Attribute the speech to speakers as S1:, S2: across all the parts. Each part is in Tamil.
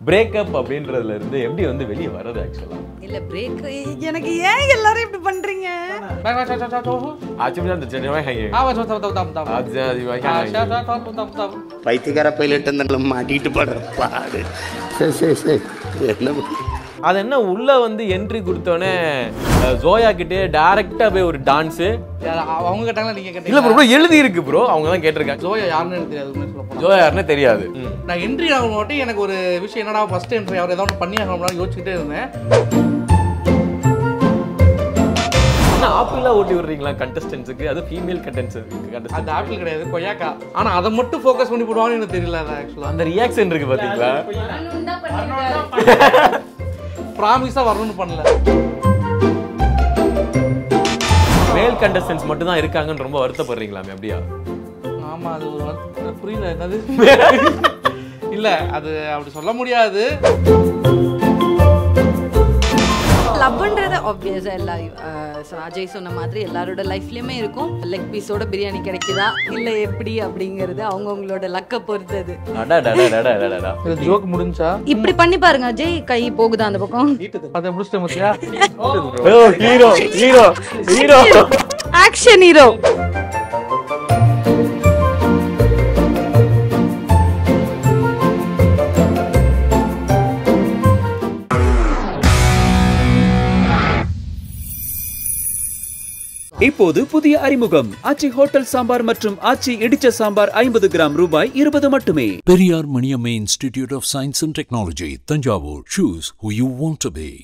S1: பிரேக்கப் அப்படின்றதுல இருந்து எப்படி வந்து வெளியே வர்றது ஆக்சுவலா
S2: இல்ல பிரேக் எனக்கு ஏன் எல்லாரும் இப்படி பண்றீங்க
S1: ஆக்சுவலி அந்த சென்னை
S3: பைத்தியக்கார பைலட் அந்த மாட்டிட்டு படுற பாடு சரி சரி சரி என்ன
S1: அது என்ன உள்ள வந்து என்ட்ரி கொடுத்தோடனே அஹ், ஜோயா கிட்டே டைரக்டா போய் ஒரு டான்ஸ்
S4: அவங்க கேட்டாங்களா நீங்க
S1: இல்ல
S4: கேட்டீங்க
S1: ப்ரோ எழுதி இருக்கு ப்ரோ அவங்க தான் கேட்டிருக்காங்க
S4: ஜோயா யாருன்னு எனக்கு தெரியாது உண்மையை சொல்ல போனா.
S1: ஜோயா யாருன்னு தெரியாது ம்.
S4: நான் என்ட்ரி ஆகும் மட்டும் எனக்கு ஒரு விஷயம் என்னடா ஃபர்ஸ்ட் என்ட்ரி அவர் ஏதாவது ஒண்ணு பண்ணி ஆகணும்னு யோசிச்சுட்டே இருந்தேன்
S1: என்ன ஆப்பிளா ஓட்டி விடுறீங்களா கண்டஸ்டன்ஸுக்கு அது ஃபீமேல் கண்டஸ்டன்ஸ்
S4: அந்த ஆப்பிள் கிடையாது கொய்யாக்கா ஆனா அதை மட்டும் ஃபோக்கஸ் பண்ணி போடுவாங்கன்னு எனக்கு தெரியல அது ஆக்சுவலா
S1: அந்த ரியாக்ஷன் இருக்கு பாத்தீங்களா
S4: ப்ராமிஸா வரணும்னு பண்ணல
S1: மேல் கண்டஸ்டன்ஸ் மட்டும் தான் இருக்காங்கன்னு ரொம்ப வருத்தப்படுறீங்களாமே அப்படியா
S4: ஆமா அது ஒரு வார்த்தை- புரியல என்னது இல்ல அது அப்படி சொல்ல முடியாது
S2: லவ்ன்றது ஆப்வியஸா எல்லா அஹ், so அஜய் சொன்ன மாதிரி எல்லாரோட லைஃப்லயுமே இருக்கும் லெக் பீஸோட பிரியாணி கிடைக்குதா இல்ல எப்படி அப்படிங்கிறது அவங்கவுங்களோட லக்க பொறுத்தது
S1: அடா டடா டடா டடா
S4: இது ஜோக் முடிஞ்சா
S2: இப்படி பண்ணி பாருங்க அஜய் கை போகுதா அந்த பக்கம்
S4: அதை முடிச்சிட்டேன் மத்தியா
S1: ஓ hero hero hero
S2: action hero
S5: இப்போது புதிய அறிமுகம் ஆச்சி ஹோட்டல் சாம்பார் மற்றும் ஆச்சி இடிச்ச சாம்பார் ஐம்பது கிராம் ரூபாய் இருபது மட்டுமே
S6: Periyar Maniamma Institute of Science and Technology, Tanjavur. Choose who you want to be.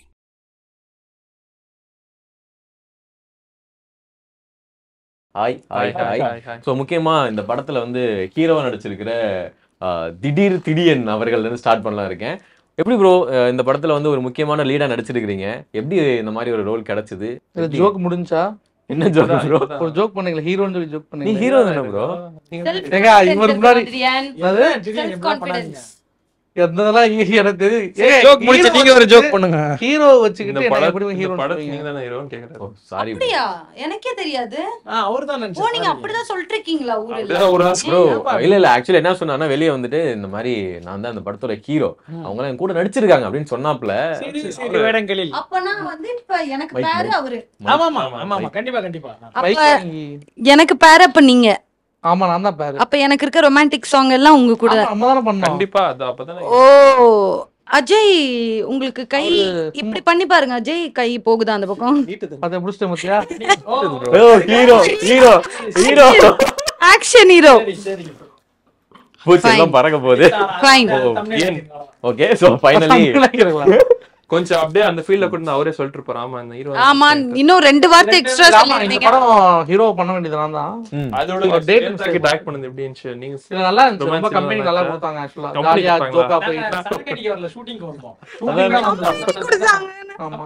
S1: Hi hi hi so முக்கியமா இந்த படத்துல வந்து ஹீரோவா நடிச்சிருக்கிற ஆஹ், திடீர் திடீயன் அவர்கள் இருந்து ஸ்டார்ட் பண்ணலாம் இருக்கேன் எப்படி ப்ரோ இந்த படத்துல வந்து ஒரு முக்கியமான லீடா நடிச்சிருக்கிறீங்க எப்படி இந்த மாதிரி ஒரு ரோல் கிடைச்சது
S4: இது ஜோக் முடிஞ்சா
S1: என்ன ஜோக் ப்ரோ
S4: ஒரு ஜோக் பண்ணீங்களா ஹீரோன்னு சொல்லி ஜோக்
S1: நீ
S4: பண்ணீங்க
S1: ஹீரோ தானே ப்ரோ
S4: ஏங்க இவர் முன்னாடி
S2: கான்ஃபிடன்ஸ்
S4: எந்ததெல்லாம் ஈ- எனக்கு தெரியும் ஏங்க,
S7: ஜோக் முடிச்சு
S4: hero
S7: நீங்க ஒரு
S4: வச்சுக்கிட்டு-
S7: ஜோக் பண்ணுங்க
S4: ஹீரோ வச்சுக்கிட்டு
S7: இந்த
S4: எனக்கு
S7: படம்
S4: எப்படி
S7: இந்த
S4: ஹீரோ
S7: படத்துக்கு நீங்க தானே ஹீரோன்னு கேக்குறாரு
S1: சாரி
S2: அப்படியா எனக்கே தெரியாது
S7: அவர் தான்
S2: ஓ நீங்க அப்படிதான் சொல்லிட்டு இருக்கீங்களா ஊர்ல
S7: அப்படிதான் ஒரு
S1: ப்ரோ இல்ல இல்ல ஆக்சுவலி என்ன சொன்னான்னா வெளியே வந்துட்டு இந்த மாதிரி நான் தான் இந்த படத்தோட ஹீரோ அவங்க என் கூட நடிச்சிருக்காங்க அப்படின்னு சொன்னாப்ல
S7: வேடங்களில்
S2: அப்பனா வந்து இப்ப எனக்கு
S1: Mic,
S2: பேரு
S1: mic.
S2: அவரு
S7: ஆமா ஆமா ஆமா ஆமா கண்டிப்பா கண்டிப்பா
S2: அப்ப எனக்கு பேர் அப்ப நீங்க
S4: ஆமா நான் தான் பாரு
S2: அப்ப எனக்கு இருக்க ரொமான்டிக் சாங் எல்லாம் உங்க கூட
S4: ஆமா, நம்ம தானே பண்ணோம்
S7: கண்டிப்பா அது அப்பதானே
S2: ஓ அஜய் உங்களுக்கு கை
S4: அவரு
S2: இப்படி பண்ணி பாருங்க அஜய் கை போகுதா அந்த பக்கம்
S4: அதை முடிச்சிட்டேன் மத்தியா
S1: hero hero hero
S2: action hero
S1: பூச்சி எல்லாம் பறக்க போகுது
S2: ஃபைன்
S1: ஓகே சோ ஃபைனலி
S7: கொஞ்சம் அப்படியே அந்த ஃபீல்ட்ல கூட நான் அவரே சொல்லிட்டு இருப்பாரு ஆமா இந்த ஹீரோ
S2: ஆமா இன்னும் ரெண்டு வார்த்தை எக்ஸ்ட்ரா
S4: ஆமா இந்த
S2: சொல்லிருந்தீங்க
S4: படம் ஹீரோ பண்ண வேண்டியது நான் தான்
S7: அதோட
S4: ஒரு
S7: டேட்
S4: date
S7: டாக்கெட் ஆக்ட் பண்ணது எப்படி இருந்துச்சு நீங்க
S4: இது நல்லா இருந்துச்சு ரொம்ப
S7: Romance
S4: கம்பெனி நல்லா
S7: நல்லா
S4: கொடுத்தாங்க ஆக்சுவலா
S7: Company
S4: ஜாலியா
S7: கொடுத்தாங்களா?
S4: ஜோக்கா போய் ஆமா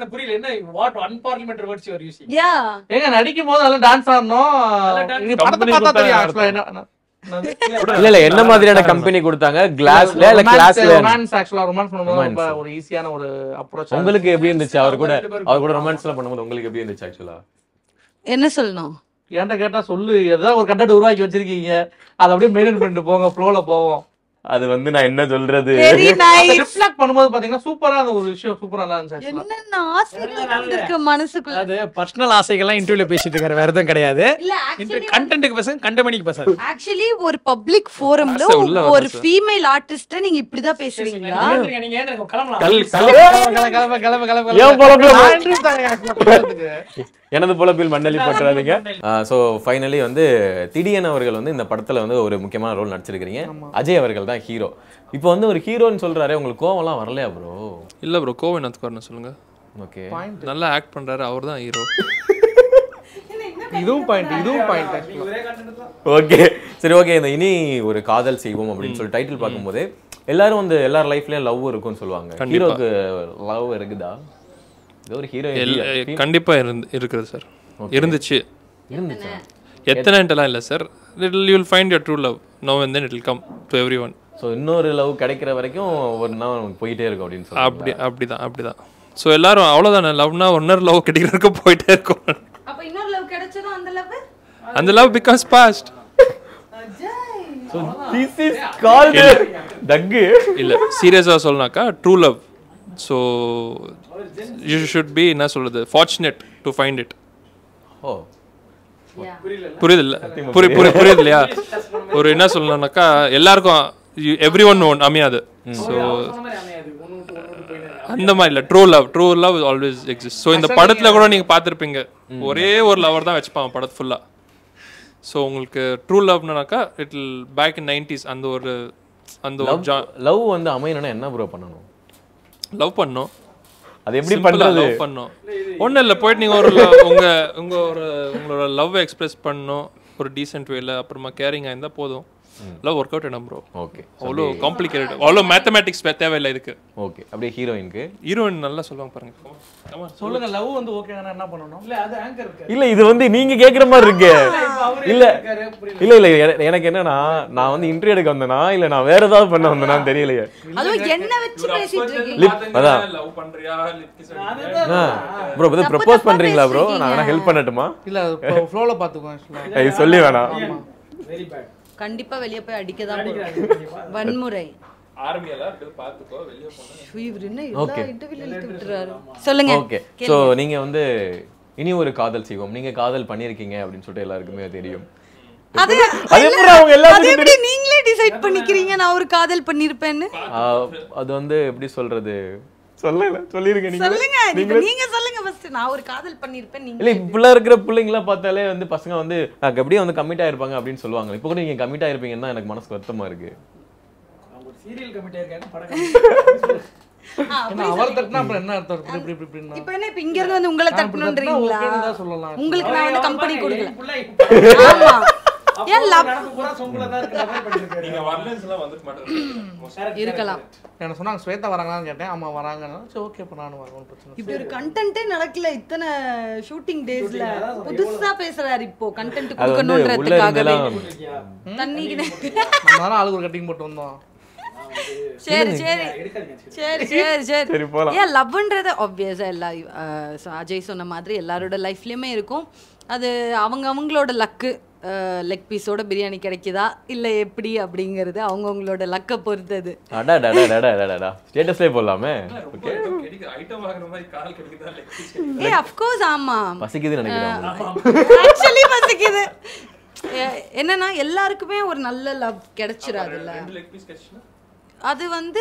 S2: யா
S4: ஏங்க நடிக்கும் போது நல்லா டான்ஸ் ஆடணும் இது படத்தை
S7: Company
S4: பார்த்தா தெரியும்
S7: கொடுத்தா
S4: ஆக்சுவலா என்ன
S1: இல்ல இல்ல என்ன மாதிரியான கம்பெனி கொடுத்தாங்க கிளாஸ்ல இல்ல கிளாஸ்ல
S4: ரொமான்ஸ் ஆக்சுவலா ரொமான்ஸ் பண்ணும்போது ரொம்ப
S1: Romance.
S4: ஒரு ஈஸியான ஒரு அப்ரோச்
S1: உங்களுக்கு எப்படி இருந்துச்சு அவர் கூட அவர் கூட ரொமான்ஸ்ல பண்ணும்போது உங்களுக்கு எப்படி இருந்துச்சு ஆக்சுவலா
S2: என்ன சொல்லணும்
S4: ஏன்டா கேட்டா சொல்லு ஏதாவது ஒரு கண்டென்ட் உருவாக்கி வச்சிருக்கீங்க அதை அப்படியே மெயின்டைன் பண்ணிட்டு போங்க ஃப்ளோல போவோம்
S1: அது வந்து நான் என்ன சொல்றது
S2: வெரி நைஸ்
S4: ரிஃப்ளெக்ட் பண்ணும்போது பாத்தீங்கன்னா சூப்பரா அந்த ஒரு விஷயம் சூப்பரா நல்லா இருந்துச்சு actually.
S2: என்னென்ன ஆசைகள் வந்திருக்கு மனசுக்குள்ள
S7: அது பர்சனல் ஆசைகள்லாம் இன்டர்வியூல பேசிட்டு இருக்காரு வேற எதுவும் கிடையாது
S2: இல்ல ஆக்சுவலி
S7: கண்டென்ட்டுக்கு பசங்க கண்டமணிக்கு பசங்க
S2: ஆக்சுவலி ஒரு பப்ளிக் ஃபோரம்ல
S7: ஆசை உள்ள
S2: ஒரு
S7: வருது.
S2: ஃபீமேல் ஆர்டிஸ்ட நீங்க இப்படிதான் பேசுறீங்களா
S7: கல்
S4: கிளம்பு, கிளம்பு, கிளம்பு, கிளம்பு, கிளம்பு.
S1: ஏன் பொழப்புல
S4: நான் interview தாங்க actually பண்றதுக்கு.
S1: எனது பொழப்பில் மண்ணலி பற்றாதீங்க ஸோ ஃபைனலி வந்து திடீயன் அவர்கள் வந்து இந்த படத்துல வந்து ஒரு முக்கியமான ரோல் நடிச்சிருக்கிறீங்க அஜய் அவர்கள் தான் ஹீரோ இப்போ வந்து ஒரு ஹீரோன்னு சொல்றாரு உங்களுக்கு கோவம்லாம் வரலையா ப்ரோ
S8: இல்ல ப்ரோ கோவிந்த் வரணும் சொல்லுங்க
S1: ஓகே
S8: நல்லா ஆக்ட் பண்றாரு அவர் தான் ஹீரோ
S4: இதுவும் பாயிண்ட் இதுவும் பாயிண்ட்
S1: ஓகே சரி ஓகே இந்த இனி ஒரு காதல் செய்வோம் அப்படின்னு சொல்லி டைட்டில் பார்க்கும்போது எல்லாரும் வந்து எல்லார் லைஃப்லயும் லவ் இருக்கும்னு சொல்லுவாங்க
S8: கண்டிப்பா.
S1: ஹீரோக்கு லவ் இருக்குதா இது ஒரு ஹீரோ
S8: எல்- கண்டிப்பா இருந்து இருக்கிறது சார் இருந்துச்சு
S1: இருந்துச்சா
S8: எத்தனைன்ட்டுலாம் இல்லை sir little you'll find your true love no and then it will come to everyone
S1: so இன்னொரு லவ் கிடைக்கிற வரைக்கும் ஒரு நாள் போயிட்டே இருக்கும் அப்படின்னு சொல்லி
S8: அப்படி அப்படிதான் அப்படிதான் ஸோ எல்லாரும் அவ்வளோதானே லவ்னா ஒன்னர் லவ் கிடைக்கிறதுக்கு போயிட்டே இருக்கும்
S2: அப்ப இன்னொரு லவ் கிடைச்சதும் அந்த லவ்
S8: அந்த love because past
S1: so this is called தக்கு
S8: இல்லை சீரியஸாக சொல்லனாக்கா true love so you should be என்ன சொல்கிறது ஃபார்ச்சுனேட் டு ஃபைண்ட் இட்
S1: ஓ
S8: புரியுது இல்ல புரி புரி புரியுது இல்லையா ஒரு என்ன சொல்லணும்னாக்கா எல்லாருக்கும் எவ்ரி ஒன் ஒன் அமையாது ஸோ அந்த மாதிரி இல்லை true love true love always exist so இந்த படத்தில் கூட நீங்கள் பார்த்துருப்பீங்க ஒரே ஒரு லவர் தான் வச்சுப்பாங்க படத்து ஃபுல்லாக ஸோ உங்களுக்கு ட்ரூ லவ்னாக்கா it will back in nineties அந்த ஒரு அந்த ஒரு ஜா
S1: லவ் வந்து அமையணும்னா என்ன ப்ரோ பண்ணணும்
S8: லவ் பண்ணோம்
S1: அது எப்படி பண்றது
S8: லவ் பண்ணோம் ஒன்றும் இல்லை போயிட்டு நீங்கள் ஒரு lo- உங்க உங்க ஒரு உங்களோட லவ் எக்ஸ்பிரஸ் பண்ணணும் ஒரு டீசென்ட் வேல அப்புறமா கேரிங்காக இருந்தால் போதும் லவ் ஒர்க் அவுட் என்ன ப்ரோ
S1: ஓகே
S8: அவ்வளோ காம்ப்ளிகேட்டட் அவ்வளோ மேத்தமேட்டிக்ஸ் தேவையில்லை இதுக்கு
S1: ஓகே அப்படியே ஹீரோயினுக்கு
S8: ஹீரோயின் நல்லா சொல்லுவாங்க பாருங்க Come on.
S4: சொல்லுங்க லவ் வந்து ஓகேனா என்ன பண்ணணும் இல்ல அது ஆங்கர் இருக்கு
S1: இல்ல இது வந்து நீங்க கேக்குற மாதிரி இருக்கு இல்ல இல்ல இல்ல என- எனக்கு என்னன்னா நான் வந்து இன்டர்வியூ எடுக்க வந்தேனா இல்ல நான் வேற ஏதாவது பண்ண வந்தேனா தெரியலையே
S2: அதுவும் என்ன வச்சு பேசிட்டு இருக்கீங்க
S1: லிப் அதான்
S8: லவ் பண்றியா lip kiss அடிக்கிறியா?
S1: ப்ரோ இது
S2: தப்பு
S1: ப்ரப்போஸ்
S2: தப்பா
S1: பண்றீங்களா ப்ரோ
S2: பேசிட்டீங்க.
S1: நான் வேணா ஹெல்ப் பண்ணட்டுமா
S4: இல்ல ஃப்ளோல பாத்துக்கோ ஆக்சுவலா
S1: இது சொல்லி வேணாம்
S2: கண்டிப்பா வெளிய போய் அடிக்க தான் போறோம் வன்முறை
S8: Army எல்லாம் அப்படியே பார்த்துக்கோ வெளியே போனா
S2: ஐயோ, இவர் என்ன எல்லா இன்டர்வியூல இழுத்து விட்டுறாரு சொல்லுங்க
S1: ஓகே சோ நீங்க வந்து இனி ஒரு காதல் செய்வோம் நீங்க காதல் பண்ணிருக்கீங்க அப்படின்னு சொல்லிட்டு எல்லாருக்குமே தெரியும்
S2: அது
S1: அது எப்படி அவங்க
S2: அது
S1: எல்லாத்துக்கும்
S2: எப்படி நீங்களே டிசைட் பண்ணிக்கிறீங்க நான் ஒரு காதல் பண்ணிருப்பேன்னு
S1: ஆ, அது வந்து எப்படி சொல்றது சொல்லல சொல்லிருங்க நீங்க
S2: சொல்லுங்க இப்ப நீங்க சொல்லுங்க ஃபர்ஸ்ட் நான் ஒரு காதல் பண்ணிருப்பேன் நீங்க
S1: இல்ல இப்பெல்லாம் இருக்கிற பிள்ளைங்களாம் பார்த்தாலே வந்து பசங்க வந்து "நான் எப்படியும் வந்து கமிட் ஆயிருப்பாங்க அப்படின்னு சொல்லுவாங்க இப்போ கூட நீங்க கமிட் ஆயிருப்பீங்கன்னு தான் எனக்கு மனசு வருத்தமா இருக்கு
S2: ஆ, அப்படி
S4: அவர் தட்டினா அப்புறம் என்ன அர்த்தம் இருக்கு இப்படி இப்படி இப்படின்னா
S2: இப்ப என்ன இப்ப இங்க இருந்து வந்து உங்களை
S4: நான் இப்படி தட்டினா
S2: தட்டணும்ன்றீங்களா
S4: ஓகேன்னு தான் சொல்லலாம்
S2: உங்களுக்கு நான் வந்து கம்பெனி கொடுக்கல ஆமா ஏன் லவ்
S8: நீங்க வரலன்னு சொன்னா வந்துக்க மாட்டேன்
S2: இருக்கலாம்
S4: என்ன சொன்னாங்க ஸ்வேதா வராங்களான்னு கேட்டேன் ஆமா வராங்கன்னா சரி ஓகே இப்போ நானும் வரேன் ஒண்ணும் பிரச்சனை இல்லை.
S2: இப்படி ஒரு கண்டென்ட்டே நடக்கல இத்தனை ஷூட்டிங் டேஸ்ல புதுசா பேசுறாரு இப்போ கண்டென்ட்
S1: அது வந்து உள்ள
S2: கொடுக்கணும்ன்றதுக்காகவே
S1: இருந்தெல்லாம்
S2: தண்ணி
S4: நம்ம தானே ஆளுக்கு ஒரு கட்டிங் போட்டு வந்தோம்
S2: சரி சரி சரி சரி சரி
S1: சரி, போலாம்.
S2: ஏன் லவ்ன்றது ஆப்வியஸா எல்லா அஹ், so அஜய் சொன்ன மாதிரி எல்லாரோட லைஃப்லயுமே இருக்கும் அது அவங்க அவங்களோட லக்கு லெக் பீஸோட பிரியாணி கிடைக்குதா இல்ல எப்படி அப்படிங்கிறது அவங்கவங்களோட லக்கை பொறுத்தது
S1: அடா டடா டடா டடா ஸ்டேட்டஸ்லேயே போடலாமே ஓகே
S8: ஐட்டம் ஆகுற மாதிரி கால் கிடைக்குதா
S2: ஏ அஃப்கோர்ஸ் ஆமா
S1: பசிக்குதுன்னு நினைக்கிறேன்
S2: ஆக்சுவலி பசிக்குது எ- என்னன்னா எல்லாருக்குமே ஒரு நல்ல லவ் கிடைச்சிராதுல்ல
S8: லெக் பீஸ் கிடைச்சுன்னா
S2: அது வந்து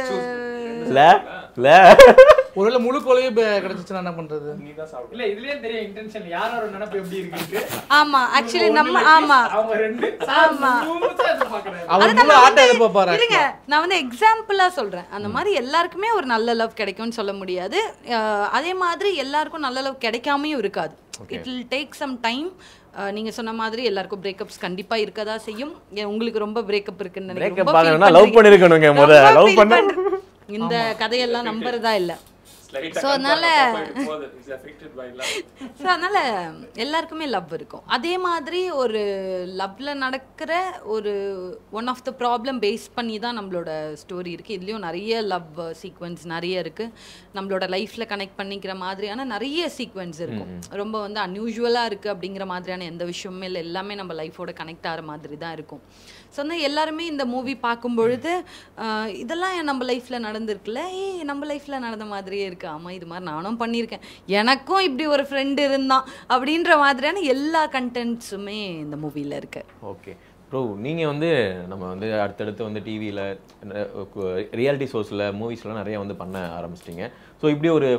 S1: இல்ல இல்ல
S4: ஒருவேளை முழு கோலையே கிடைச்சிச்சுன்னா என்ன பண்றது
S9: இல்ல இதுலயே தெரியும் இன்டென்ஷன் யாரோட நினைப்பு எப்படி இருக்கு
S2: ஆமா ஆக்சுவலி நம்ம ஆமா
S9: அவங்க ரெண்டு
S2: ஆமா
S9: எதிர்பார்க்கறாங்க
S4: அவர்
S2: அது
S4: முழு
S2: நம்ம
S4: ஆட்டை
S2: வந்து-
S4: எதிர்பார்ப்பாரு
S2: இருங்க நான் வந்து எக்ஸாம்பிளா சொல்றேன் அந்த மாதிரி எல்லாருக்குமே ஒரு நல்ல லவ் கிடைக்கும்னு சொல்ல முடியாது அஹ் அதே மாதிரி எல்லாருக்கும் நல்ல லவ் கிடைக்காமையும் இருக்காது it will take some time நீங்க சொன்ன மாதிரி எல்லாருக்கும் பிரேக்கப்ஸ் கண்டிப்பா இருக்கதா செய்யும் ஏன் உங்களுக்கு ரொம்ப பிரேக்கப் இருக்குன்னு நினைக்கிறேன்
S1: Breakup
S2: ரொம்ப feel
S1: ஆகணும்னா love
S2: பண்றீங்க.
S1: பண்ணிருக்கணுங்க முத.
S2: ரொம்ப
S1: love
S2: feel
S1: பண்ண-
S2: பண்ற- இந்த கதையெல்லாம் நம்புறதா இல்ல ஸோ அதனால
S8: is affected by love
S2: so அதனால எல்லாருக்குமே லவ் இருக்கும் அதே மாதிரி ஒரு லவ்ல நடக்கிற ஒரு one of the problem face பண்ணி தான் நம்மளோட ஸ்டோரி இருக்கு இதுலயும் நிறைய லவ் சீக்வன்ஸ் நிறைய இருக்கு நம்மளோட லைஃப்ல கனெக்ட் பண்ணிக்கிற மாதிரியான நிறைய சீக்வன்ஸ் இருக்கும் ரொம்ப வந்து அன்யூஷுவலா இருக்கு அப்படிங்கிற மாதிரியான எந்த விஷயமுமே இல்லை எல்லாமே நம்ம லைஃபோட கனெக்ட் ஆகிற மாதிரி தான் இருக்கும் ஸோ வந்து எல்லாருமே இந்த மூவி பார்க்கும் பொழுது ஆஹ், இதெல்லாம் நம்ம லைஃப்ல நடந்திருக்குல்ல ஏய் நம்ம லைஃப்ல நடந்த மாதிரியே இருக்கு ஆமா இது மாதிரி நானும் பண்ணியிருக்கேன் எனக்கும் இப்படி ஒரு ஃப்ரெண்டு இருந்தான் அப்படின்ற மாதிரியான எல்லா கண்டென்ட்ஸுமே இந்த மூவில இருக்கு
S1: ஓகே ப்ரோ நீங்கள் வந்து நம்ம வந்து அடுத்தடுத்து வந்து டிவியில் ரியாலிட்டி ஷோஸில் மூவிஸ்லாம் நிறைய வந்து பண்ண ஆரம்பிச்சிட்டிங்க ஸோ இப்படி ஒரு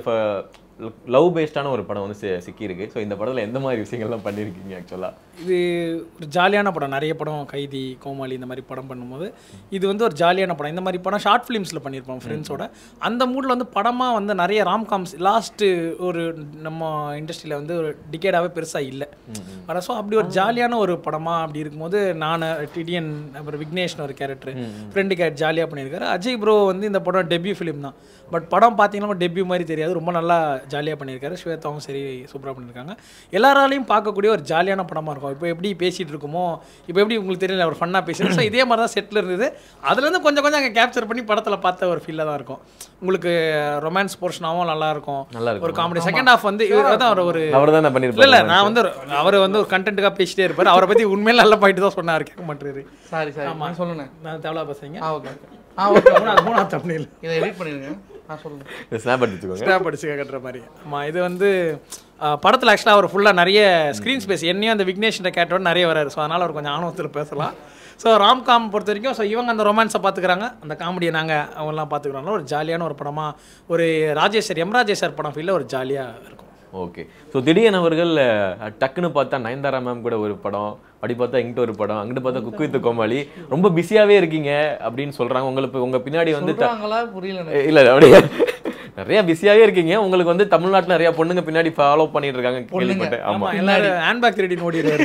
S1: லவ் பேஸ்டான ஒரு படம் வந்து சி- சிக்கியிருக்கு ஸோ இந்த படத்தில் எந்த மாதிரி விஷயங்கள்லாம் பண்ணியிருக்கீங்க ஆக்சுவலாக
S9: இது ஒரு ஜாலியான படம் நிறைய படம் கைதி கோமாளி இந்த மாதிரி படம் பண்ணும்போது இது வந்து ஒரு ஜாலியான படம் இந்த மாதிரி படம் ஷார்ட் ஃபிலிம்ஸில் பண்ணியிருப்போம் ஃப்ரெண்ட்ஸோட அந்த மூடில் வந்து படமாக வந்து நிறைய ராம்காம்ஸ் லாஸ்ட்டு ஒரு நம்ம இண்டஸ்ட்ரியில் வந்து ஒரு டிகேடாகவே பெருசாக இல்லை ஆனால் ஸோ அப்படி ஒரு ஜாலியான ஒரு படமாக அப்படி இருக்கும்போது நான் டிடியன் அப்புறம் விக்னேஷ்னு ஒரு கேரக்டர் ஃப்ரெண்டு கேரக்டர் ஜாலியாக பண்ணியிருக்காரு அஜய் ப்ரோ வந்து இந்த படம் டெபியூ ஃபிலிம் தான் பட் படம் பார்த்தீங்கன்னா டெபியூ மாதிரி தெரியாது ரொம்ப நல்லா ஜாலியாக பண்ணியிருக்காரு ஸ்வேதாவும் சரி சூப்பராக பண்ணியிருக்காங்க எல்லாராலையும் பார்க்கக்கூடிய ஒரு ஜாலியான படமாக இருக்கும் இப்போ எப்படி பேசிகிட்டு இருக்கோமோ இப்போ எப்படி உங்களுக்கு தெரியல ஒரு ஃபன்னாக பேசுறது ஸோ இதே மாதிரி தான் செட்டில் இருந்தது அதுலேருந்து கொஞ்சம் கொஞ்சம் அங்கே கேப்சர் பண்ணி படத்தில் பார்த்த ஒரு ஃபீலாக தான் இருக்கும் உங்களுக்கு ரொமான்ஸ் போர்ஷனாகவும் நல்லா இருக்கும்
S1: நல்லா இருக்கும்.
S9: ஒரு காமெடி செகண்ட் ஹாஃப் வந்து இவர் தான் அவர் ஒரு
S1: அவர் தான்
S9: இல்ல இல்ல
S1: பண்ணிருப்பாரு
S9: நான் வந்து அவர் வந்து ஒரு கண்டென்ட்டுக்காக பேசிட்டே இருப்பார் அவரை பத்தி உண்மையில நல்ல பாயிண்ட் தான் சொன்னார் கேட்க மாட்டாரு
S4: சாரி சாரி நான் சொல்லுங்க
S9: நான் தேவலா பேசுறீங்க
S4: ஆ ஓகே ஆ ஓகே
S9: மூணாவது மூணாவது தமிழில்
S4: இதை எடிட் பண்ணிடுங்க ஆ சொல்லுங்க
S1: ஸ்னாப் எடுத்துக்கோங்க
S9: ஸ்டாப் அடிச்சு கட்டுற மாதிரி ஆமாம் இது வந்து அஹ், படத்துல ஆக்சுவலாக அவர் ஃபுல்லாக நிறைய ஸ்க்ரீன் ஸ்பேஸ் என்னையும் அந்த விக்னேஷ் கேட்டோட நிறைய வராரு ஸோ அதனால் அவர் கொஞ்சம் ஆணவத்தில் பேசலாம் ஸோ ராம்காம் பொறுத்த வரைக்கும் ஸோ இவங்க அந்த ரொமான்ஸை பார்த்துக்கிறாங்க அந்த காமெடியை நாங்கள் அவங்கெல்லாம் பார்த்துக்குறோம்ல ஒரு ஜாலியான ஒரு படமாக ஒரு ராஜேஷர் எம் ராஜேஷர் படம் ஃபீல்டில் ஒரு ஜாலியாக இருக்கும்
S1: ஓகே ஸோ திடீர்னு அவர்கள் அஹ், டக்குன்னு பார்த்தா நயன்தாரா மேம் கூட ஒரு படம் அப்படி பார்த்தா இங்கிட்ட ஒரு படம் அங்கிட்டு பார்த்தா குக்கு வித் கோமாளி ரொம்ப பிஸியாவே இருக்கீங்க அப்படின்னு சொல்றாங்க உங்களுக்கு உங்க பின்னாடி வந்து த-
S4: சொல்றாங்களா புரியல எனக்கு.
S1: இல்ல அப்படியே நிறைய பிஸியாவே இருக்கீங்க உங்களுக்கு வந்து தமிழ்நாட்டுல நிறைய பொண்ணுங்க பின்னாடி ஃபாலோ பண்ணிட்டு இருக்காங்க கேள்விப்பட்டேன் ஆமா
S9: ஆமாம் எல்லாரும் ஹேண்ட்பேக் ரெடி ஓடிடுறாரு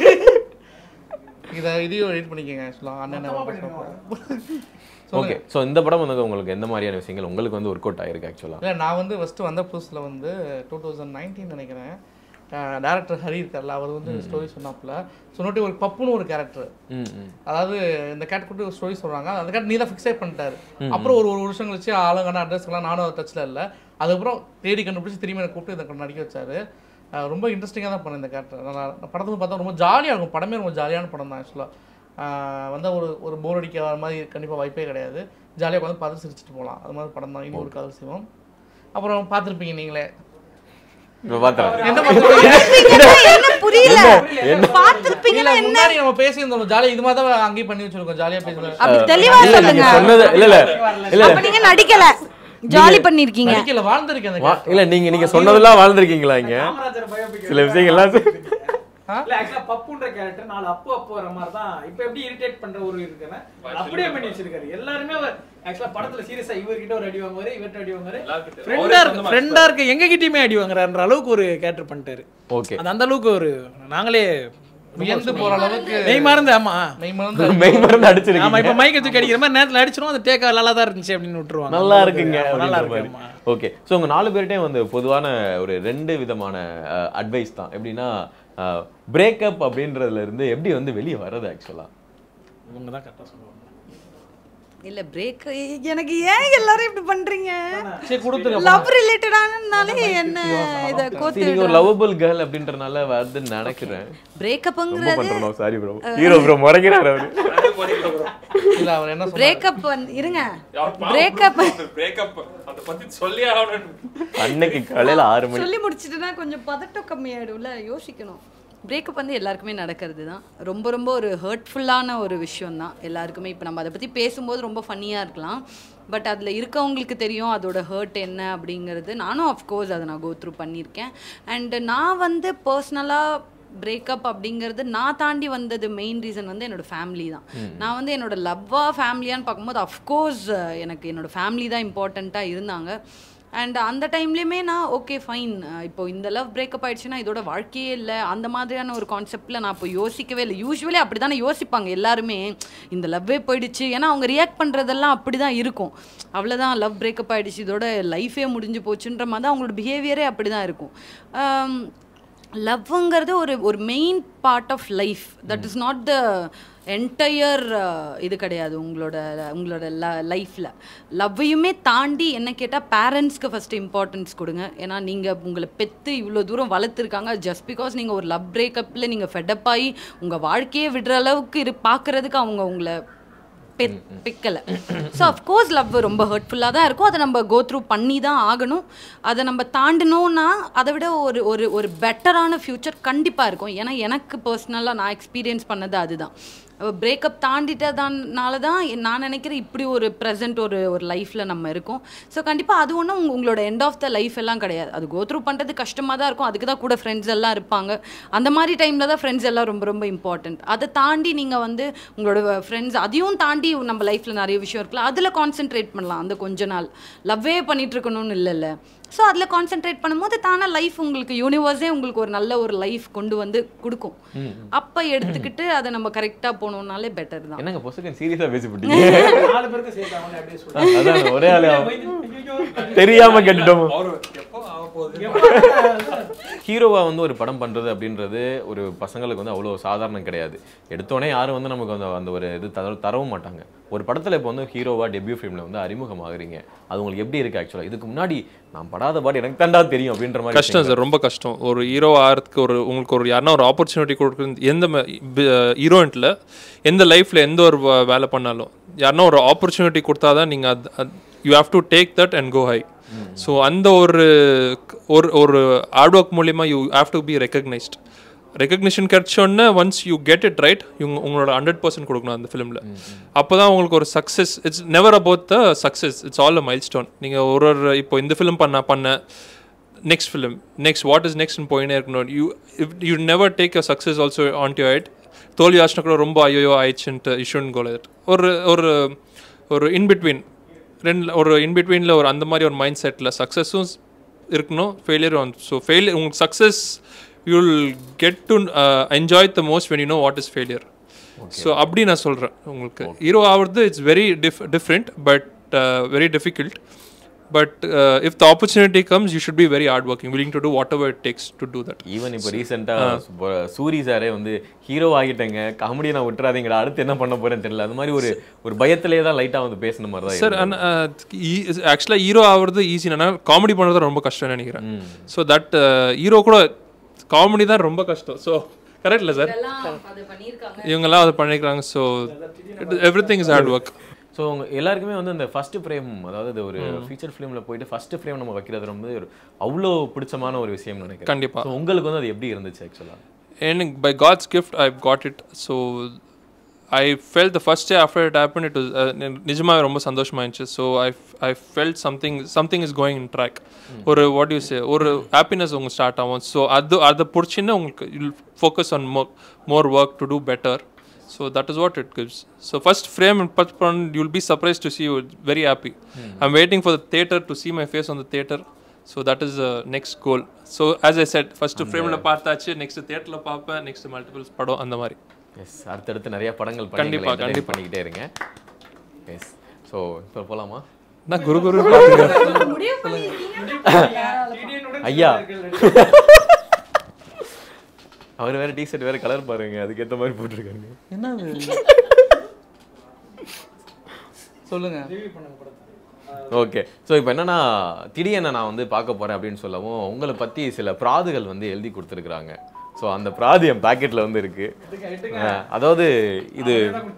S4: இதை இதையும் எடிட் பண்ணிக்கங்க ஆக்சுவலாக அண்ணன்
S1: ஓகே ஸோ இந்த படம் வந்து உங்களுக்கு எந்த மாதிரியான விஷயங்கள் உங்களுக்கு வந்து ஒர்க் அவுட் ஆயிருக்கு ஆக்சுவலா
S4: இல்லை நான் வந்து ஃபஸ்ட்டு வந்த புதுசில் வந்து டூ தௌசண்ட் நைன்டீன் நினைக்கிறேன் டேரக்டர் ஹரி இருக்கார்ல அவர் வந்து ஸ்டோரி சொன்னாப்புல சொன்னோட்டி ஒரு பப்புன்னு ஒரு கேரக்டர்
S1: ம் ம்
S4: அதாவது இந்த கேட் கூட்டு ஒரு ஸ்டோரி சொல்கிறாங்க அந்த கேட் நீ தான் ஃபிக்ஸே பண்ணிட்டாரு அப்புறம் ஒரு ஒரு வருஷம் கழிச்சு ஆளுங்கான அட்ரஸ்க்கெல்லாம் நானும் டச்சில் இல்லை அதுக்கப்புறம் தேடி கண்டுபிடிச்சி திரும்பி என்னை கூப்பிட்டு இதை நடிக்க வச்சாரு அஹ் ரொம்ப இன்ட்ரெஸ்டிங்காக தான் பண்ணேன் இந்த கேரக்டர் நல்லா படத்தில் பார்த்தா ரொம்ப ஜாலியாக இருக்கும் படமே ரொம்ப ஜாலியான படம் தான் ஆக்சுவலாக வந்து ஒரு ஒரு போர் அடிக்க வர மாதிரி கண்டிப்பாக வாய்ப்பே கிடையாது ஜாலியாக உட்காந்து பார்த்து சிரிச்சிட்டு போகலாம் அது மாதிரி படம் தான் இன்னொரு காதல் சிவம் அப்புறம் பார்த்துருப்பீங்க நீங்களே
S1: இப்போ பார்த்தேன்
S4: என்ன பார்த்துருப்பீங்க
S2: என்ன புரியல பார்த்திருப்பீங்கன்னா
S4: இல்ல,
S2: என்ன
S4: முன்னாடி நம்ம பேசியிருந்தோம் ஜாலியா இது மாதிரி தான் அங்கேயும் பண்ணி வச்சிருக்கோம் ஜாலியா பேசுறோம்
S2: அப்படி தெளிவா
S1: இல்ல நீங்க
S2: சொல்லுங்க
S1: சொன்னது இல்ல இல்ல இல்ல
S2: அப்ப நீங்க நடிக்கல ஜாலி பண்ணிருக்கீங்க
S4: நடிக்கல வாழ்ந்திருக்கேன் அந்த
S1: வா- இல்ல நீங்க நீங்க சொன்னதெல்லாம் வாழ்ந்திருக்கீங்களா இங்க சில விஷயங்கள்லாம் சொ-
S9: இல்ல ஆக்சுவலா பப்புன்ற கேரக்டர் நாலு அப்பு அப்பு வர மாதிரி தான் இப்போ எப்படி இரிட்டேட் பண்ற ஒரு இருக்குன்னா அப்படியே பண்ணி வச்சிருக்காரு எல்லாருமே ஆக்சுவலா படத்துல சீரியஸா இவர்கிட்ட ஒரு அடி வாங்குவாரு இவர்கிட்ட அடி வாங்குவாரு ஃப்ரெண்டா இருக்கு ஃப்ரெண்டா இருக்கு எங்க கிட்டயுமே அடி வாங்குறாருன்ற அளவுக்கு ஒரு கேரக்டர் பண்ணிட்டாரு
S1: ஓகே
S9: அது அந்த அளவுக்கு ஒரு நாங்களே
S4: வியந்து போற அளவுக்கு
S9: மெய் மறந்து ஆமா
S4: மெய் மறந்து
S1: மெய் மருந்து
S9: ஆமா
S1: அடிச்சிருக்கீங்க
S9: இப்ப மைக் வச்சு அடிக்கிற மாதிரி நேரத்துல அடிச்சிரும் அந்த டேக்கா நல்லா தான் இருந்துச்சு அப்படின்னு விட்டுருவாங்க
S1: நல்லா இருக்குங்க
S9: ஆமா, நல்லா
S1: அப்படின்ற
S9: இருக்கு
S1: மாதிரி
S9: ஆமா.
S1: ஓகே ஸோ உங்க நாலு பேர்கிட்டையும் வந்து பொதுவான ஒரு ரெண்டு விதமான அட்வைஸ் தான் எப்படின்னா பிரேக்கப் அப்படின்றதுல இருந்து எப்படி வந்து வெளியே வர்றது ஆக்சுவலா
S9: இவங்க தான் கரெக்டா சொல்லுவாங்க
S2: இல்ல பிரேக் எனக்கு ஏன் எல்லாரும் இப்படி பண்றீங்க
S4: சரி கொடுத்துருங்க
S2: லவ் ரிலேட்டடானாலே என்ன இத கோத்து
S1: நீங்க ஒரு லவபிள் கேர்ள் அப்படின்றனால வருதுன்னு நினைக்கிறேன் ரொம்ப
S2: பிரேக்கப்ங்கிறது
S1: பண்றோம் சாரி ப்ரோ ஹீரோ ப்ரோ முறைக்கிறாரு அவரு
S4: இல்ல அவர் என்ன சொல்றாரு
S2: பிரேக்கப் இருங்க பிரேக்கப்
S8: பிரேக்கப் அதை பத்தி சொல்லி ஆகணும்
S1: அன்னைக்கு காலையில ஆறு மணி
S2: சொல்லி முடிச்சிட்டுனா கொஞ்சம் பதட்டம் கம்மியாயிடும்ல யோசிக்கணும் பிரேக்கப் வந்து எல்லாருக்குமே நடக்கிறது தான் ரொம்ப ரொம்ப ஒரு ஹர்ட்ஃபுல்லான ஒரு விஷயம் தான் எல்லாருக்குமே இப்போ நம்ம அதை பற்றி பேசும்போது ரொம்ப ஃபன்னியாக இருக்கலாம் பட் அதில் இருக்கவங்களுக்கு தெரியும் அதோட ஹர்ட் என்ன அப்படிங்கிறது நானும் அஃப்கோர்ஸ் அதை நான் கோ த்ரூ பண்ணியிருக்கேன் அண்டு நான் வந்து பர்சனலாக பிரேக்கப் அப்படிங்கிறது நான் தாண்டி வந்தது மெயின் ரீசன் வந்து என்னோட ஃபேமிலி தான் நான் வந்து என்னோட லவ்வா ஃபேமிலியான்னு பார்க்கும்போது அஃப்கோர்ஸ் எனக்கு என்னோட ஃபேமிலி தான் இம்பார்ட்டண்ட்டாக இருந்தாங்க அண்ட் அந்த டைம்லேயுமே நான் ஓகே ஃபைன் இப்போ இந்த லவ் பிரேக்கப் ஆயிடுச்சுன்னா இதோட வாழ்க்கையே இல்லை அந்த மாதிரியான ஒரு கான்செப்டில் நான் இப்போ யோசிக்கவே இல்லை யூஸ்வலி அப்படி தானே யோசிப்பாங்க எல்லாருமே இந்த லவ்வே போயிடுச்சு ஏன்னா அவங்க ரியாக்ட் பண்ணுறதெல்லாம் அப்படி தான் இருக்கும் அவ்வளோதான் லவ் பிரேக்கப் ஆயிடுச்சு இதோட லைஃபே முடிஞ்சு போச்சுன்ற மாதிரி தான் அவங்களோட பிஹேவியரே அப்படி தான் இருக்கும் ஆம், லவ்ங்கிறது ஒரு ஒரு main part of life that is not the entire இது கிடையாது உங்களோட உங்களோட ல லைஃப்பில் லவ்வையுமே தாண்டி என்ன கேட்டால் பேரண்ட்ஸ்க்கு ஃபஸ்ட்டு இம்பார்ட்டன்ஸ் கொடுங்க ஏன்னா நீங்கள் உங்களை பெற்று இவ்வளோ தூரம் வளர்த்துருக்காங்க ஜஸ்ட் பிகாஸ் நீங்கள் ஒரு லவ் பிரேக்கப்பில் நீங்கள் ஃபெடப் ஆகி உங்கள் வாழ்க்கையே விடுற அளவுக்கு இரு பார்க்குறதுக்கு அவங்க உங்களை பெத் பிக்கலை ஸோ அஃப்கோர்ஸ் லவ் ரொம்ப ஹர்ட்ஃபுல்லாக தான் இருக்கும் அதை நம்ம கோ த்ரூ பண்ணி தான் ஆகணும் அதை நம்ம தாண்டணும்னா அதை விட ஒரு ஒரு ஒரு பெட்டரான ஃப்யூச்சர் கண்டிப்பாக இருக்கும் ஏன்னா எனக்கு பர்சனலாக நான் எக்ஸ்பீரியன்ஸ் பண்ணது அதுதான் பிரேக்கப் தாண்டிட்டதானால தான் நான் நினைக்கிறேன் இப்படி ஒரு ப்ரெசென்ட் ஒரு ஒரு லைஃப்பில் நம்ம இருக்கோம் ஸோ கண்டிப்பாக அது ஒன்றும் உங்களோட எண்ட் ஆஃப் த லைஃப் எல்லாம் கிடையாது அது கோ த்ரூ பண்ணுறது கஷ்டமாக தான் இருக்கும் அதுக்கு தான் கூட ஃப்ரெண்ட்ஸ் எல்லாம் இருப்பாங்க அந்த மாதிரி டைமில் தான் ஃப்ரெண்ட்ஸ் எல்லாம் ரொம்ப ரொம்ப இம்பார்ட்டண்ட் அதை தாண்டி நீங்கள் வந்து உங்களோட ஃப்ரெண்ட்ஸ் அதையும் தாண்டி நம்ம லைஃப்பில் நிறைய விஷயம் இருக்குல்ல அதில் கான்சென்ட்ரேட் பண்ணலாம் அந்த கொஞ்ச நாள் லவ்வே பண்ணிட்டு இருக்கணும்னு இல்லைல்ல ஸோ அதில் கான்சென்ட்ரேட் பண்ணும்போது தானாக லைஃப் உங்களுக்கு யூனிவர்ஸே உங்களுக்கு ஒரு நல்ல ஒரு லைஃப் கொண்டு வந்து கொடுக்கும் அப்போ எடுத்துக்கிட்டு அதை நம்ம கரெக்டாக போனோம்னாலே பெட்டர் தான்
S1: என்னங்க பொசுக்கன் சீரியஸா பேசிவிட்டீங்க
S9: நாலு பேருக்கு சேர்த்தாங்க அப்படியே சொல்லுவாங்க
S1: அதான் ஒரே ஆளு தெரியாம கேட்டுட்டோம்
S8: அவரு எப்போ அவன்
S1: ஹீரோவா வந்து ஒரு படம் பண்றது அப்படின்றது ஒரு பசங்களுக்கு வந்து அவ்வளோ சாதாரணம் கிடையாது எடுத்தோடனே யாரும் வந்து நமக்கு அந்த அந்த ஒரு இது தர தரவும் மாட்டாங்க ஒரு படத்துல இப்போ வந்து ஹீரோவா டெபியூ ஃபிலிம்ல வந்து அறிமுகமாகறீங்க அது உங்களுக்கு எப்படி இருக்கு ஆக்சுவலா இதுக்கு முன்னாடி நான் படாத பாட்டு எனக்கு தாண்டா தெரியும் அப்படின்ற மாதிரி
S8: கஷ்டம் சார் ரொம்ப கஷ்டம் ஒரு ஹீரோ ஆகிறதுக்கு ஒரு உங்களுக்கு ஒரு யாருன்னா ஒரு ஆப்பர்ச்சுனிட்டி கொடுக்குறது எந்த ஹீரோயின்ட்டில் எந்த லைஃப்பில் எந்த ஒரு வ- வேலை பண்ணாலும் யாருன்னா ஒரு ஆப்பர்ச்சுனிட்டி கொடுத்தா தான் நீங்கள் அது you have to take that and go high so அந்த ஒரு ஒரு ஒரு ஹார்ட் ஒர்க் மூலிமா you have to be recognised recognition கிடைச்சோன்னே once you get it right இவங்க உங்களோட ஹண்ட்ரட் பர்சன்ட் கொடுக்கணும் அந்த ஃபிலிமில் அப்போ தான் உங்களுக்கு ஒரு success it's never about the success it's all a milestone நீங்கள் ஒரு ஒரு இப்போ இந்த ஃபிலிம் பண்ண பண்ண next film next what is next போயினே இருக்கணும் you if you never take a success also on to height தோல்வி ஆச்சுனா கூட ரொம்ப ஐயோ ஆயிடுச்சுன்ட்டு இஷ்யூன் கோல் ஒரு ஒரு ஒரு இன்பிட்வீன் ரெண்டு ஒரு இன்பிட்வீனில் ஒரு அந்த மாதிரி ஒரு மைண்ட் செட்டில் சக்ஸஸும் இருக்கணும் ஃபெயிலியரும் ஸோ ஃபெயிலியர் உங்களுக்கு success you'll get to enjoy the most when you know what is failure so அப்படி நான் சொல்கிறேன் உங்களுக்கு ஹீரோ ஆகிறது it's very diff different but very difficult but if the opportunity comes you should be very hard working willing to do whatever it takes to do that
S1: even இப்போ ரீசெண்டாக சூரி சாரே வந்து ஹீரோ ஆகிட்டேங்க காமெடியை நான் விட்டுறாதீங்கடா அடுத்து என்ன பண்ண போறேன்னு தெரியல அது மாதிரி ஒரு ஒரு பயத்திலே தான் லைட்டா வந்து பேசின மாதிரி தான்
S8: சார்
S1: இருந்தது.
S8: ஆக்சுவலாக ஹீரோ ஆகிறது ஈஸி நான் காமெடி பண்ணுறது ரொம்ப கஷ்டம்னு நினைக்கிறேன் ஸோ தட் ஹீரோ கூட காமெடி தான் ரொம்ப கஷ்டம் ஸோ கரெக்ட் இல்லை சார்
S2: அது பண்ணியிருக்காங்க
S8: இவங்கெல்லாம் அதை பண்ணிக்கிறாங்க so everything is hard work
S1: so உங்க எல்லாருக்குமே வந்து இந்த ஃபர்ஸ்ட் ஃப்ரேம் அதாவது இது ஒரு ஃபீச்சர் ஃபிலிமில் போயிட்டு ஃபர்ஸ்ட் ஃப்ரேம் நம்ம வைக்கிறது ரொம்ப ஒரு அவ்வளோ பிடிச்சமான ஒரு விஷயம் நினைக்கிறேன்
S8: கண்டிப்பா.
S1: So உங்களுக்கு வந்து அது எப்படி இருந்துச்சு ஆக்சுவலாக
S8: and by God's gift, I've got it. So I felt the first day after it happened, it was uh, நிஜமாக ரொம்ப சந்தோஷமா இருந்துச்சு so I I felt something something is going in track ஒரு வாட் யூ சே ஒரு ஹாப்பினஸ் உங்களுக்கு ஸ்டார்ட் ஆகும் ஸோ அது அதை பிடிச்சின்னு உங்களுக்கு you'll focus on more more work to do better so that is what it gives so first frame but you'll be surprise to see you very happy I'm waiting for the theatre to see my face on the theatre so that is next goal so as I set first ஃப்ரேமில் பார்த்தாச்சு நெக்ஸ்ட் தேட்டரில் பார்ப்பேன் நெக்ஸ்ட் மல்டிபிள்ஸ் படம் அந்த மாதிரி
S1: எஸ் அடுத்தடுத்து நிறைய படங்கள்
S8: கண்டிப்பா,
S1: பண்ணி
S8: கண்டிப்பா.
S1: பண்ணிக்கிட்டே இருங்க எஸ் ஸோ இப்போ போகலாமா
S8: நான் குரு குரு பார்த்துக்கிறேன்
S2: முடிவு பண்ணியிருக்கீங்க
S1: ஐயா அவர் வேற டிஷர்ட் வேற கலர் பாருங்க அதுக்கேற்ற மாதிரி போட்டிருக்காங்க
S4: என்னது சொல்லுங்க
S1: ஓகே ஸோ இப்போ என்னன்னா திடீர்னு நான் வந்து பார்க்க போறேன் அப்படின்னு சொல்லவும் உங்களை பத்தி சில பிராதுகள் வந்து எழுதி கொடுத்துருக்குறாங்க ஸோ அந்த பிராது என் பாக்கெட்ல வந்து இருக்கு அஹ், அதாவது இது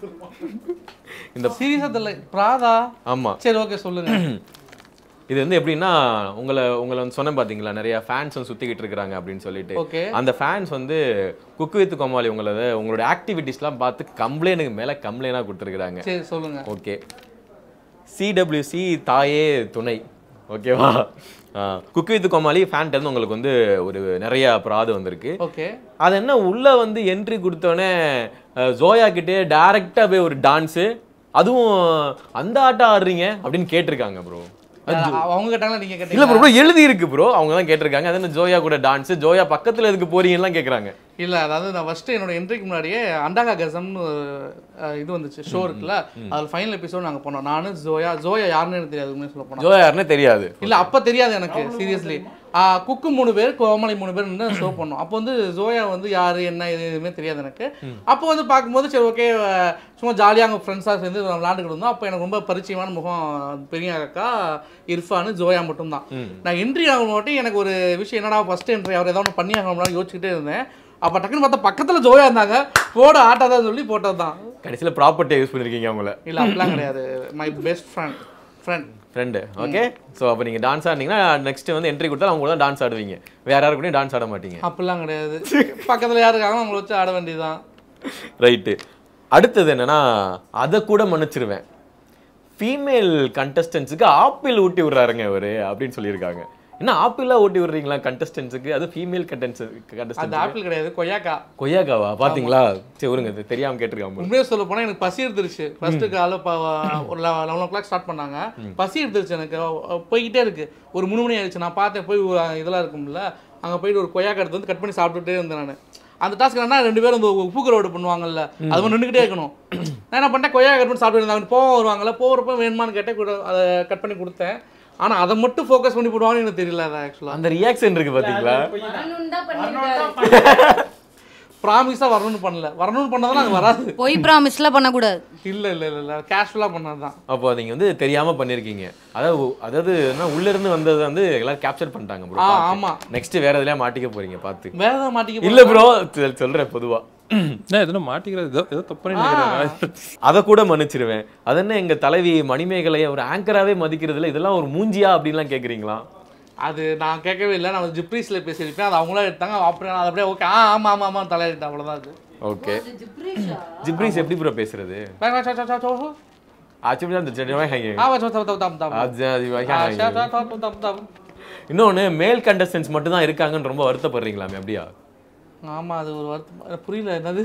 S1: இந்த
S4: சீரியஸா தெரியல பிராதா
S1: ஆமா
S4: சரி ஓகே சொல்லுங்க
S1: இது வந்து எப்படின்னா உங்களை உங்களை வந்து சொன்னேன் பாத்தீங்களா நிறைய ஃபேன்ஸ் வந்து சுத்திக்கிட்டு இருக்காங்க அப்படின்னு சொல்லிட்டு
S4: ஓகே
S1: அந்த ஃபேன்ஸ் வந்து குக்கு வித் கோமாளி உங்களது உங்களோட ஆக்டிவிட்டிஸ்லாம் பார்த்து கம்ப்ளைனுக்கு மேல கம்ப்ளைனாக கொடுத்துருக்குறாங்க
S4: சரி சொல்லுங்க
S1: ஓகே சிடபிள்யூசி தாயே துணை ஓகேவா குக்கு வித் கோமாளி ஃபேன்ட் இருந்து உங்களுக்கு வந்து ஒரு நிறைய பிராது வந்திருக்கு
S4: ஓகே
S1: அது என்ன உள்ள வந்து என்ட்ரி கொடுத்தோடனே அஹ், ஜோயா கிட்டே டைரக்டா போய் ஒரு டான்ஸு அதுவும் அந்த ஆட்டம் ஆடுறீங்க அப்படின்னு கேட்டிருக்காங்க ப்ரோ
S4: அவங்க கேட்டாங்களா நீங்க
S1: இல்ல
S4: கேட்டீங்களா
S1: ப்ரோ எழுதி இருக்கு ப்ரோ அவங்க தான் கேட்டிருக்காங்க அது என்ன ஜோயா கூட டான்ஸ் ஜோயா பக்கத்துல எதுக்கு போறீங்கலாம் கேக்குறாங்க
S4: இல்ல அதாவது நான் ஃபர்ஸ்ட் என்னோட என்ட்ரிக்கு முன்னாடியே அண்டாங்கா கசம்னு ஒரு அஹ், இது வந்துச்சு ஷோ இருக்குல்ல அதுல ஃபைனல் எபிசோட் நாங்க போனோம் நானு ஜோயா ஜோயா யாருன்னு எனக்கு தெரியாது உண்மையை சொல்ல போனா
S1: ஜோயா யாருன்னே தெரியாது
S4: இல்ல அப்ப தெரியாது எனக்கு சீரியஸ்லி குக்கு மூணு பேர் கோமாளி மூணு பேர் நின்று ஷோ பண்ணோம் அப்போ வந்து ஜோயா வந்து யாரு என்ன இது எதுவுமே தெரியாது எனக்கு அப்போ வந்து பார்க்கும்போது சரி ஓகே சும்மா ஜாலியாக அவங்க ஃப்ரெண்ட்ஸாக சேர்ந்து விளாண்டுக்கிட்டு இருந்தோம் அப்போ எனக்கு ரொம்ப பரிச்சயமான முகம் பெரிய அக்கா இர்ஃபானு ஜோயா மட்டும்தான் நான் என்ட்ரி ஆகும் மட்டும் எனக்கு ஒரு விஷயம் என்னடா ஃபர்ஸ்ட் என்ட்ரி அவர் ஏதாவது ஒன்று பண்ணி ஆகணும்னு யோசிச்சுக்கிட்டே இருந்தேன் அப்போ டக்குன்னு பார்த்தா பக்கத்தில் ஜோயா இருந்தாங்க போட ஆட்டாதான் சொல்லி போட்டது தான்
S1: கடைசியில ப்ராப்பர்ட்டியை யூஸ் பண்ணிருக்கீங்க அவங்கள
S4: இல்லை அப்படிலாம் கிடையாது my best friend friend
S1: friend okay so அப்போ நீங்க டான்ஸ் ஆடினீங்கன்னா நெக்ஸ்ட் வந்து என்ட்ரி கொடுத்தா அவங்க கூட தான் டான்ஸ் ஆடுவீங்க வேற யாரு கூடயும் டான்ஸ் ஆட மாட்டீங்க
S4: அப்படிலாம் கிடையாது பக்கத்தில் யார் இருக்காங்களோ அவங்கள வச்சு ஆட வேண்டியதுதான்
S1: ரைட்டு அடுத்தது என்னன்னா அதை கூட மன்னிச்சிருவேன் ஃபீமேல் கண்டஸ்டன்ஸுக்கு ஆப்பிள் ஊட்டி விடுறாருங்க இவரு அப்படின்னு சொல்லியிருக்காங்க என்ன ஆப்பிளா ஊட்டி விடுறீங்களா கண்டஸ்டன்ஸுக்கு அது ஃபீமேல் கண்டன்ஸ்
S4: அந்த
S1: கண்டஸ்டன்ஸ்
S4: ஆப்பிள் கிடையாது கொய்யாக்கா
S1: கொய்யாக்காவா பாத்தீங்களா சரி விடுங்க இது தெரியாம கேட்டிருக்காங்க
S4: உண்மையாக சொல்ல போனால் எனக்கு பசி எடுத்துருச்சு ஃபர்ஸ்ட்டு காலைல ப ஒரு லெவன் ஓ கிளாக் ஸ்டார்ட் பண்ணாங்க பசி எடுத்துருச்சு எனக்கு அஹ் போய்கிட்டே இருக்கு ஒரு மூணு மணி ஆயிடுச்சு நான் பார்த்தேன் போய் ஒரு இதெல்லாம் இருக்கும்ல அங்கே போயிட்டு ஒரு கொய்யாக்கா எடுத்து வந்து கட் பண்ணி சாப்பிட்டுட்டே இருந்தேன் நான் அந்த டாஸ்க் என்ன ரெண்டு பேரும் இந்த உப்பு ரோடு பண்ணுவாங்கல்ல அது மாதிரி நின்றுக்கிட்டே இருக்கணும் நான் என்ன பண்ணிட்டேன் கொய்யா கட் பண்ணி சாப்பிட்டு இருந்தாங்க போக வருவாங்கல்ல போகிறப்ப வேணுமான்னு கேட்டேன் கூட அதை கட் பண்ணி கொடுத்தேன் ஆனா அதை மட்டும் ஃபோக்கஸ் பண்ணி போடுவாங்கன்னு எனக்கு தெரியல அது ஆக்சுவலா
S1: அந்த ரியாக்ஷன் இருக்கு பாத்தீங்களா
S4: ப்ராமிஸா வரணும்னு பண்ணல வரணும்னு பண்ணதான் நாங்க வராது
S2: பொய் ப்ராமிஸ்லாம் பண்ணக்கூடாது
S4: இல்ல இல்ல இல்ல இல்ல கேஷுவலா பண்ணதுதான்
S1: அப்போ நீங்க வந்து தெரியாம பண்ணிருக்கீங்க அதாவது அதாவது என்ன உள்ள இருந்து வந்தது வந்து எல்லாரும் கேப்சர் பண்ணிட்டாங்க ப்ரோ
S4: ஆ, ஆமா.
S1: நெக்ஸ்ட் வேற எதுலயா மாட்டிக்க போறீங்க பாத்து
S4: வேற ஏதாவது மாட்டிக்க
S1: இல்ல ப்ரோ சொல்றேன் பொதுவா
S8: என்ன எதுனா மாட்டிக்கிறது ஏதோ ஏதோ தப்பு நினைக்கிறேன்
S1: அதை கூட மன்னிச்சிருவேன் அது என்ன எங்க தலைவி மணிமேகலையை ஒரு ஆங்கராவே மதிக்கிறதுல இதெல்லாம் ஒரு மூஞ்சியா அப்படின்லாம் கேக்குறீங்களா
S4: அது நான் கேட்கவே இல்லை நான் ஜிப்ரீஸ்ல பேசியிருப்பேன் அது அவங்களா எடுத்தாங்க அப்புறம் நான் அதை அப்படியே ஓகே ஆ ஆமா ஆமா ஆமா தலையிட்டேன் அவ்வளவுதான் அது
S1: ஓகே ஜிப்ரீஸ் எப்படி ப்ரோ பேசுறது
S4: வா, வா, சா, சா, சா, சா, சா.
S1: ஆக்சுவலி அந்த செடி வாங்கி
S4: ஆ, வா, சா, சா, தம், தம், தம்.
S1: அது அது
S4: ஆ,
S1: வாங்கி.
S4: சா, சா, சா, தம், தம், தம்.
S1: இன்னொன்னு மேல் கண்டஸ்டன்ஸ் மட்டும் தான் இருக்காங்கன்னு ரொம்ப வருத்தப்படுறீங்களாமே அப்படியா
S4: ஆமா அது ஒரு வருத்தம் எனக்கு புரியல என்னது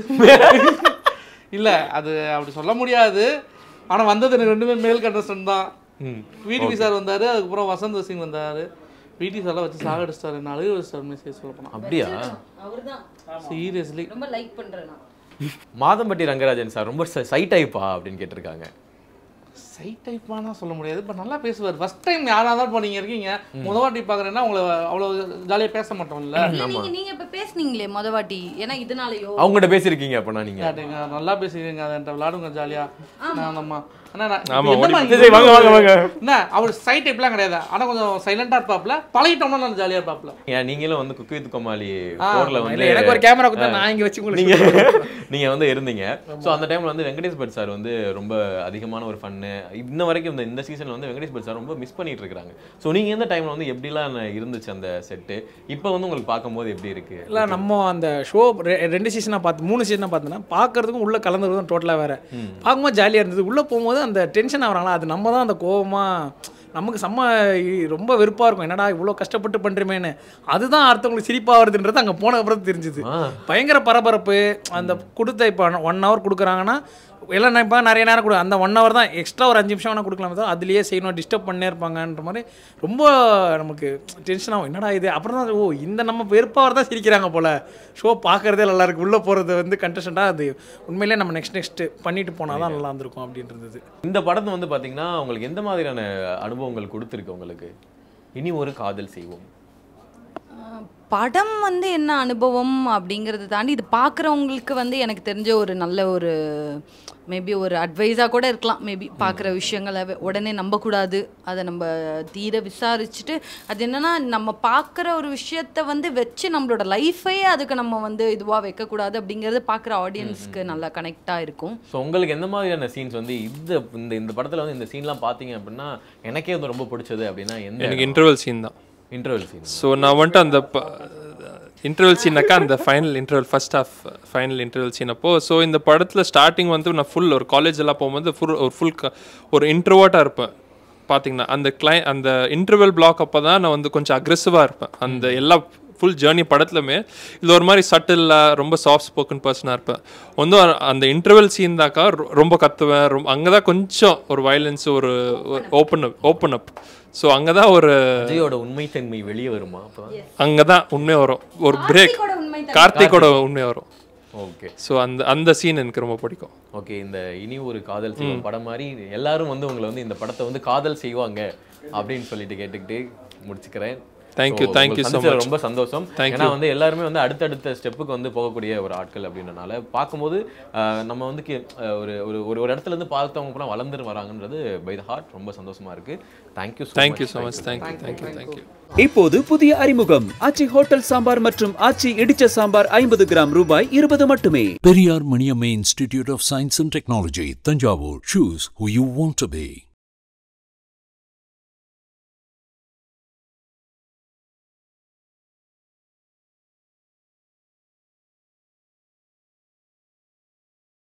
S4: இல்ல அது அப்படி சொல்ல முடியாது ஆனா வந்தது எனக்கு ரெண்டு பேரும் மேல் கண்டஸ்டன் தான் விடிவி சார் வந்தாரு அதுக்கப்புறம் வசந்த் சிங் வந்தாரு விடி சார்லாம் வச்சு சாகடிச்சிட்டாரு என்ன அழுக வச்சிட்டாரு மெசேஜ் சொல்ல போனா
S1: அப்படியா
S2: அவர்தான்
S4: சீரியஸ்லி
S2: ரொம்ப லைக் பண்றேன் நான்
S1: மாதம்பட்டி ரங்கராஜன் சார் ரொம்ப சை டைப்பா அப்படின்னு கேட்டிருக்காங்க
S4: சை டைப்பானா சொல்ல முடியாது பட் நல்லா பேசுவார் ஃபர்ஸ்ட் டைம் யாரா தான் இப்போ நீங்க இருக்கீங்க முத வாட்டி பார்க்குறேன்னா உங்களை அவ்வளோ ஜாலியாக பேச மாட்டோம்ல
S2: இல்ல நீங்க நீங்க இப்ப பேசுனீங்களே மொத வாட்டி ஏன்னா இதனாலயோ
S1: அவங்ககிட்ட பேசியிருக்கீங்க அப்பனா நீங்க
S4: கேட்டீங்க நல்லா பேசுறீங்க அதை என்கிட்ட விளாடுங்க ஜாலியா நான் ஆமா அண்ணா நான்
S8: ஆமா,
S4: இப்ப என்னம்மா
S1: சரி,
S4: இங்க
S1: சரி, வாங்க வாங்க வாங்க
S4: என்ன அவர் சை டைப்லாம் கிடையாது ஆனா கொஞ்சம் சைலண்டா இருப்பாப்ல பழகிட்டோம்னா நல்லா ஜாலியா இருப்பாப்ல
S1: ஏன் நீங்களும் வந்து குக்கு வித் கோமாளி போர்ல வந்து
S9: இல்ல எனக்கு ஒரு கேமரா கொடுத்தா நான் இங்க வச்சு உங்களுக்கு
S1: நீங்க நீங்க வந்து இருந்தீங்க சோ அந்த டைம்ல வந்து வெங்கடேஷ் பட் சார் வந்து ரொம்ப அதிகமான ஒரு ஃபன்னு இன்ன வரைக்கும் இந்த இந்த சீசன்ல வந்து வெங்கடேஷ் பட் சார் ரொம்ப மிஸ் பண்ணிட்டு இருக்காங்க சோ நீங்க எந்த டைம்ல வந்து எப்படிலாம் இருந்துச்சு அந்த செட்டு இப்போ வந்து உங்களுக்கு பார்க்கும்போது எப்படி இருக்கு
S9: இல்லை நம்ம அந்த ஷோ ரெண்டு சீசனாக பார்த்து மூணு சீசனாக பார்த்தோன்னா பார்க்கறதுக்கும் உள்ள கலந்துறதும் டோட்டலாக வேற பார்க்கும்போது ஜாலியாக இருந்தது உள்ளே போகும்போது அந்த டென்ஷன் ஆகிறாங்களா அது நம்ம தான் அந்த கோவமாக நமக்கு செம்ம இ- ரொம்ப வெறுப்பாக இருக்கும் என்னடா இவ்வளோ கஷ்டப்பட்டு பண்ணுறமேன்னு அதுதான் அடுத்தவங்களுக்கு சிரிப்பாக வருதுன்றது அங்கே போன அப்புறம் தான் தெரிஞ்சுது
S1: ஆ.
S9: பயங்கர பரபரப்பு அந்த கொடுத்த இப்போ ஒன் ஹவர் கொடுக்குறாங்கன்னா எல்லாம் நினைப்பாங்க நிறைய நேரம் கொடு அந்த ஒன் ஹவர் தான் எக்ஸ்ட்ரா ஒரு அஞ்சு நிமிஷம் வேணால் கொடுக்கலாம் தான் அதுலேயே செய்யணும் டிஸ்டர்ப் பண்ணே இருப்பாங்கன்ற மாதிரி ரொம்ப நமக்கு டென்ஷன் ஆகும் என்னடா இது அப்புறம் தான் ஓ இந்த நம்ம வெறுப்பாக தான் சிரிக்கிறாங்க போல் ஷோ பார்க்குறதே நல்லா இருக்கு உள்ளே போகிறது வந்து கண்டஸ்டண்ட்டாக அது உண்மையிலே நம்ம நெக்ஸ்ட் நெக்ஸ்ட் பண்ணிட்டு போனால் தான் நல்லா இருந்திருக்கும் அப்படின்றது
S1: இந்த படத்தை வந்து பாத்தீங்கன்னா உங்களுக்கு எந்த மாதிரியான அனுபவங்கள் கொடுத்துருக்கு உங்களுக்கு இனி ஒரு காதல் செய்வோம்
S2: படம் வந்து என்ன அனுபவம் அப்படிங்கிறத தாண்டி இது பார்க்குறவங்களுக்கு வந்து எனக்கு தெரிஞ்ச ஒரு நல்ல ஒரு மேபி ஒரு அட்வைஸாக கூட இருக்கலாம் மேபி பார்க்குற விஷயங்களை வே- உடனே நம்பக்கூடாது அதை நம்ம தீர விசாரிச்சுட்டு அது என்னன்னா நம்ம பார்க்குற ஒரு விஷயத்த வந்து வச்சு நம்மளோட லைஃபையே அதுக்கு நம்ம வந்து இதுவாக வைக்கக்கூடாது அப்படிங்கிறது பார்க்குற ஆடியன்ஸ்க்கு நல்லா கனெக்டாக இருக்கும்
S1: ஸோ உங்களுக்கு எந்த மாதிரியான சீன்ஸ் வந்து இந்த இந்த இந்த படத்துல வந்து இந்த சீன்லாம் பார்த்தீங்க அப்படின்னா எனக்கே வந்து ரொம்ப பிடிச்சது அப்படின்னா எந்த
S8: எனக்கு இன்டர்வல் சீன் தான்
S1: இன்டர்வல் சீன்
S8: ஸோ நான் வந்துட்டு அந்த இன்டர்வல் சீனாக்கா அந்த final interval first half final interval scene அப்போ ஸோ இந்த படத்தில் ஸ்டார்டிங் வந்து நான் ஃபுல் ஒரு காலேஜ் எல்லாம் போகும்போது ஃபுல் ஒரு ஃபுல் ஒரு இன்ட்ரோவாட்டாக இருப்பேன் பார்த்தீங்கன்னா அந்த கிளை அந்த இன்டர்வல் பிளாக் அப்போ தான் நான் வந்து கொஞ்சம் அக்ரெசிவாக இருப்பேன் அந்த எல்லா ஃபுல் ஜேர்னி படத்துலையுமே இது ஒரு மாதிரி சட்டிலாக ரொம்ப சாஃப்ட் ஸ்போக்கன் பர்சனாக இருப்பேன் வந்து அந்த இன்டர்வல் சீன் தாக்கா ரொ- ரொம்ப கத்துவேன் ரொம்ப அங்கே தான் கொஞ்சம் ஒரு வயலன்ஸ் ஒரு open up open up so அங்கே தான் ஒரு
S1: விஜயோட உண்மைத்தன்மை வெளியே வருமா அப்போ
S8: அங்கே தான் உண்மை வரும் ஒரு பிரேக் கார்த்திகோட உண்மை வரும்
S1: ஓகே
S8: ஸோ அந்த அந்த சீன் எனக்கு ரொம்ப பிடிக்கும்
S1: ஓகே இந்த இனி ஒரு காதல் செய்வோம் படம் மாதிரி எல்லாரும் வந்து உங்களை வந்து இந்த படத்தை வந்து காதல் செய்வாங்க அப்படின்னு சொல்லிட்டு கேட்டுக்கிட்டு முடிச்சுக்கிறேன்
S8: Thank you,
S1: So,
S8: thank
S1: உங்களை
S8: you so
S1: சந்திச்சதுல
S8: much.
S1: ரொம்ப சந்தோஷம்
S8: Thank
S1: ஏன்னா
S8: you.
S1: வந்து எல்லாருமே வந்து அடுத்தடுத்த ஸ்டெப்புக்கு வந்து போகக்கூடிய ஒரு ஆட்கள் அப்படின்றனால பார்க்கும்போது ஆஹ், நம்ம வந்து கி- ஆஹ், ஒரு ஒரு ஒரு ஒரு இடத்துல இருந்து பார்த்தவங்க கூட வளர்ந்துட்டு வராங்கன்றது பை த ஹார்ட் ரொம்ப சந்தோஷமா இருக்கு thank you
S8: thank you so much thank you thank you thank you
S5: இப்போது புதிய அறிமுகம் ஆச்சி ஹோட்டல் சாம்பார் மற்றும் ஆச்சி இடிச்ச சாம்பார் ஐம்பது கிராம் ரூபாய் இருபது மட்டுமே
S6: Periyar Maniamma Institute of Science and Technology, Tanjavur. Choose who you want to be.